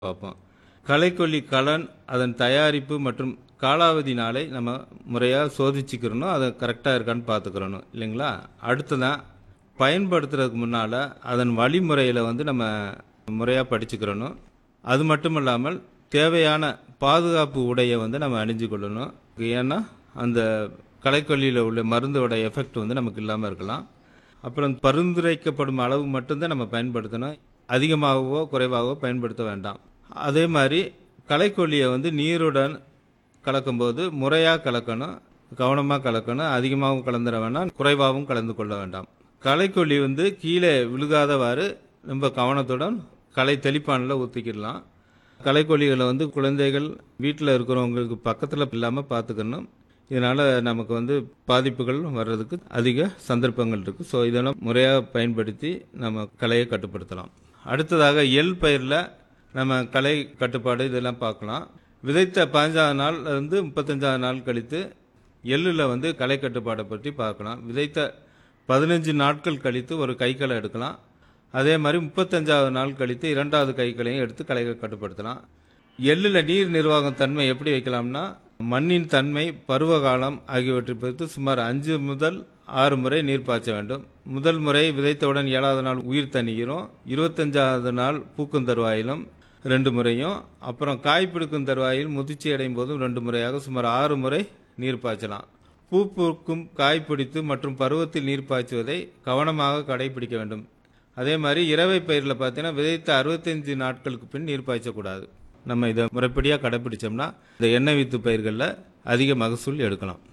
பார்ப்போம் களைக்கொல்லி கலன் அதன் தயாரிப்பு மற்றும் காலாவதி நாளை நம்ம முறையாக சோதிச்சுக்கிறணும் அதை கரெக்டாக இருக்கான்னு பார்த்துக்கிறணும் இல்லைங்களா அடுத்ததான் பயன்படுத்துறதுக்கு முன்னால் அதன் வழிமுறையில் வந்து நம்ம முறையாக படிச்சுக்கிறணும் அது மட்டும் இல்லாமல் தேவையான பாதுகாப்பு உடையை வந்து நம்ம அணிஞ்சு கொள்ளணும் ஏன்னா அந்த களைக்கொல்லியில் உள்ள மருந்தோட எஃபெக்ட் வந்து நமக்கு இல்லாமல் இருக்கலாம் அப்புறம் பரிந்துரைக்கப்படும் அளவு மட்டும்தான் நம்ம பயன்படுத்தணும் அதிகமாகவோ குறைவாகவோ பயன்படுத்த வேண்டாம் அதே மாதிரி களைக்கொல்லியை வந்து நீருடன் கலக்கும்போது முறையாக கலக்கணும் கவனமாக கலக்கணும் அதிகமாகவும் கலந்துட வேண்டாம் குறைவாகவும் கலந்து கொள்ள வேண்டாம் களைக்கொல்லி வந்து கீழே விழுகாதவாறு ரொம்ப கவனத்துடன் களை தெளிப்பானில் ஊற்றிக்கிடலாம் களைக்கொல்லிகளை வந்து குழந்தைகள் வீட்டில் இருக்கிறவங்களுக்கு பக்கத்தில் இல்லாமல் பார்த்துக்கணும் இதனால் நமக்கு வந்து பாதிப்புகள் வர்றதுக்கு அதிக சந்தர்ப்பங்கள் இருக்குது ஸோ இதெல்லாம் முறையாக பயன்படுத்தி நம்ம களையை கட்டுப்படுத்தலாம் அடுத்ததாக எள் பயிரில் நம்ம களை கட்டுப்பாடு இதெல்லாம் பார்க்கலாம் விதைத்த பதினஞ்சாவது நாள் இருந்து முப்பத்தஞ்சாவது நாள் கழித்து எள்ளில் வந்து களை கட்டுப்பாடை பற்றி பார்க்கலாம் விதைத்த பதினஞ்சு நாட்கள் கழித்து ஒரு கைக்களை எடுக்கலாம் அதே மாதிரி முப்பத்தஞ்சாவது நாள் கழித்து இரண்டாவது கைக்களையும் எடுத்து களைகளை கட்டுப்படுத்தலாம் எள்ளில் நீர் நிர்வாகம் தன்மை எப்படி வைக்கலாம்னா மண்ணின் தன்மை பருவகாலம் ஆகியவற்றை பொறுத்து சுமார் அஞ்சு முதல் ஆறு முறை நீர் பாய்ச்ச வேண்டும் முதல் முறை விதைத்தவுடன் ஏழாவது நாள் உயிர் தண்ணீரும் இருபத்தஞ்சாவது நாள் பூக்கும் தருவாயிலும் ரெண்டு முறையும் அப்புறம் காய் பிடிக்கும் தருவாயில் முதிர்ச்சி அடையும் போதும் ரெண்டு முறையாக சுமார் ஆறு முறை நீர் பாய்ச்சலாம் பூ பூக்கும் காய் பிடித்து மற்றும் பருவத்தில் நீர் பாய்ச்சுவதை கவனமாக கடைபிடிக்க வேண்டும் அதே மாதிரி இரவை பயிரில் பார்த்தீங்கன்னா விதைத்த அறுபத்தஞ்சு நாட்களுக்கு பின் நீர் பாய்ச்சக்கூடாது நம்ம இதை முறைப்படியாக கடைபிடிச்சோம்னா இந்த எண்ணெய் வித்து பயிர்களில் அதிக மகசூல் எடுக்கலாம்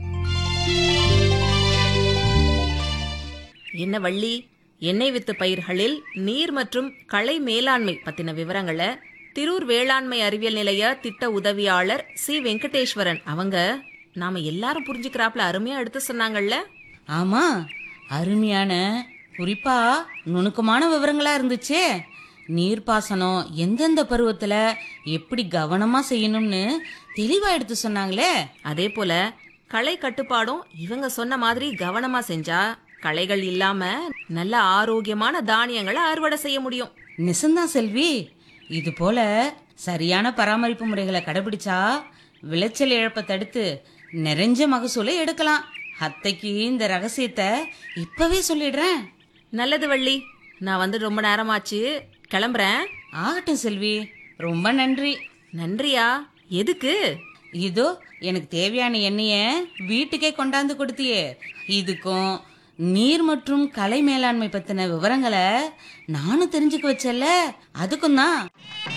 என்ன வள்ளி எண்ணெய் வித்து பயிர்களில் நீர் மற்றும் களை மேலாண்மை பத்தின விவரங்களை திரூர் வேளாண்மை அறிவியல் நிலைய திட்ட உதவியாளர் சி வெங்கடேஸ்வரன் அவங்க நாம எல்லாரும் புரிஞ்சுக்கிறாப்ல அருமையா எடுத்து சொன்னாங்கல்ல ஆமா அருமையான குறிப்பா நுணுக்கமான விவரங்களா இருந்துச்சே நீர்ப்பாசனம் எந்தெந்த பருவத்துல எப்படி கவனமா செய்யணும்னு தெளிவா எடுத்து சொன்னாங்களே அதே போல களை கட்டுப்பாடும் இவங்க சொன்ன மாதிரி கவனமா செஞ்சா களைகள் இல்லாம நல்ல ஆரோக்கியமான தானியங்களை அறுவடை செய்ய முடியும் நிசந்தான் செல்வி இது போல சரியான பராமரிப்பு முறைகளை கடைபிடிச்சா விளைச்சல் இழப்பை தடுத்து நிறைஞ்ச மகசூலை எடுக்கலாம் அத்தைக்கு இந்த ரகசியத்தை இப்பவே சொல்லிடுறேன் நல்லது வள்ளி நான் வந்து ரொம்ப நேரமாச்சு கிளம்புறேன் ஆகட்டும் செல்வி ரொம்ப நன்றி நன்றியா எதுக்கு இதோ எனக்கு தேவையான எண்ணெய வீட்டுக்கே கொண்டாந்து கொடுத்தியே இதுக்கும் நீர் மற்றும் கலை மேலாண்மை பத்தின விவரங்களை நானும் தெரிஞ்சுக்க வச்சல அதுக்கும் தான்